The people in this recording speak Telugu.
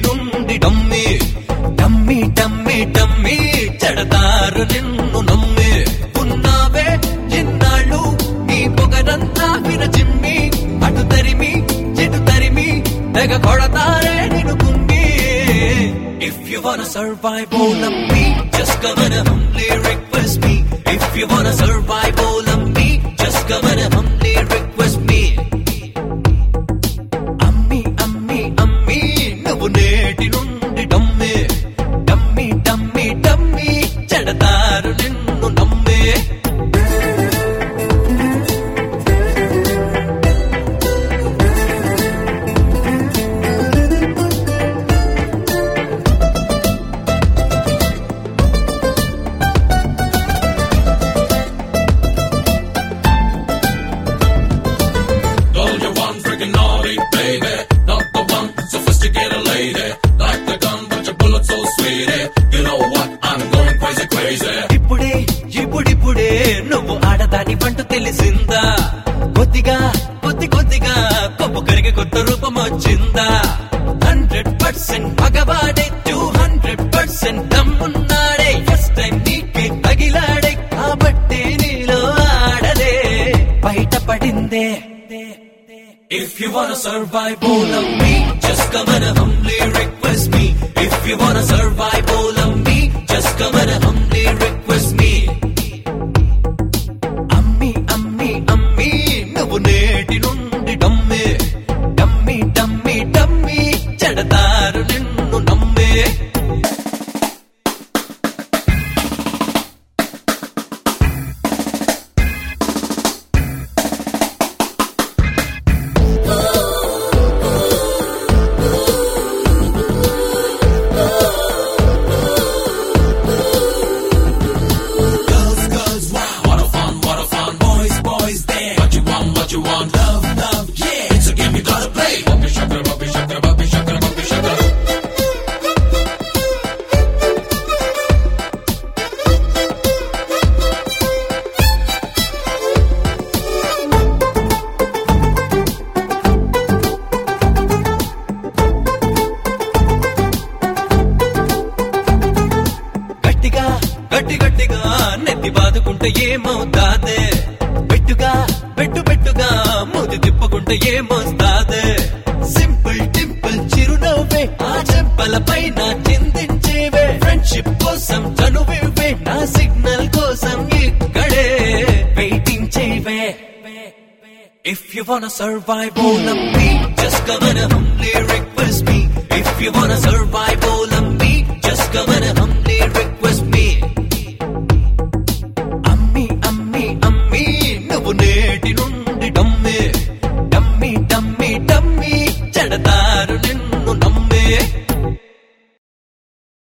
నుండి డమ్మి డమ్మి డమ్మి డమ్మి చెడతారు నిన్ను నమ్మి ఉన్నావే ఎన్నాళ్ళు నీ పొగరంతా విరచిమ్మి అటు తరిమి చెటు తరిమి తెగ కొడతారే నిన్ను కుమ్మి if you wanna survive all of me just come and humbly request me if you wanna survive all of me just come and humbly request me అమ్మి అమ్మి అమ్మి నువ్వు నేటి నుండి డమ్మి డమ్మి డమ్మి డమ్మి చెడతారు నిన్ను నమ్మే Told you one freaking naughty, baby. Not the one sophisticated lady. Like the gun, but your bullet so sweet. eh? You know what? I'm going crazy, crazy. ఇప్పుడే ఇప్పుడిప్పుడే నువ్వు ఆడదాని వంట తెలిసిందా కొద్దిగా కొద్ది కొద్దిగా కొప్పు కరిగి కొత్త రూపం వచ్చిందా హండ్రెడ్ పర్సెంట్ మగవాడే టూ హండ్రెడ్ పర్సెంట్ దమ్మున్నాడే ఫస్ట్ టైం నీకే తగిలాడే కాబట్టి నీలో ఆడదే బయటపడిందే If you wanna survive all of me, just come and humbly request me. If you wanna survive all of me, just come and humbly request me. అమ్మి అమ్మి అమ్మి నువ్వు నేటి నుండి డమ్మి డమ్మి డమ్మి డమ్మి చెడతారు నిన్ను నమ్మే Girls, girls, wow. What a fun, what a fun. Boys, boys, there. What you want, what you want. Love, love, yeah. It's a game you gotta play. Bumpi shakra, bumpi shakra, bumpi shakra, bumpi shakra. గట్టిగా గట్టి గట్టిగా నెత్తి బాదుకుంటే ఏమవుతాదే పెట్టుగా పెట్టు పెట్టుగా మూతి తిప్పుకుంటే ఏమొస్తాదే సింపుల్ టింపుల్ చిరునవ్వే ఆ చెంపల పైన చిందించేవే ఫ్రెండ్షిప్ కోసం చనువివే నా సిగ్నల్ కోసం ఇక్కడే వెయిటింగ్ చేయవే If you wanna survive all of me, just come and humbly request me. If you wanna survive all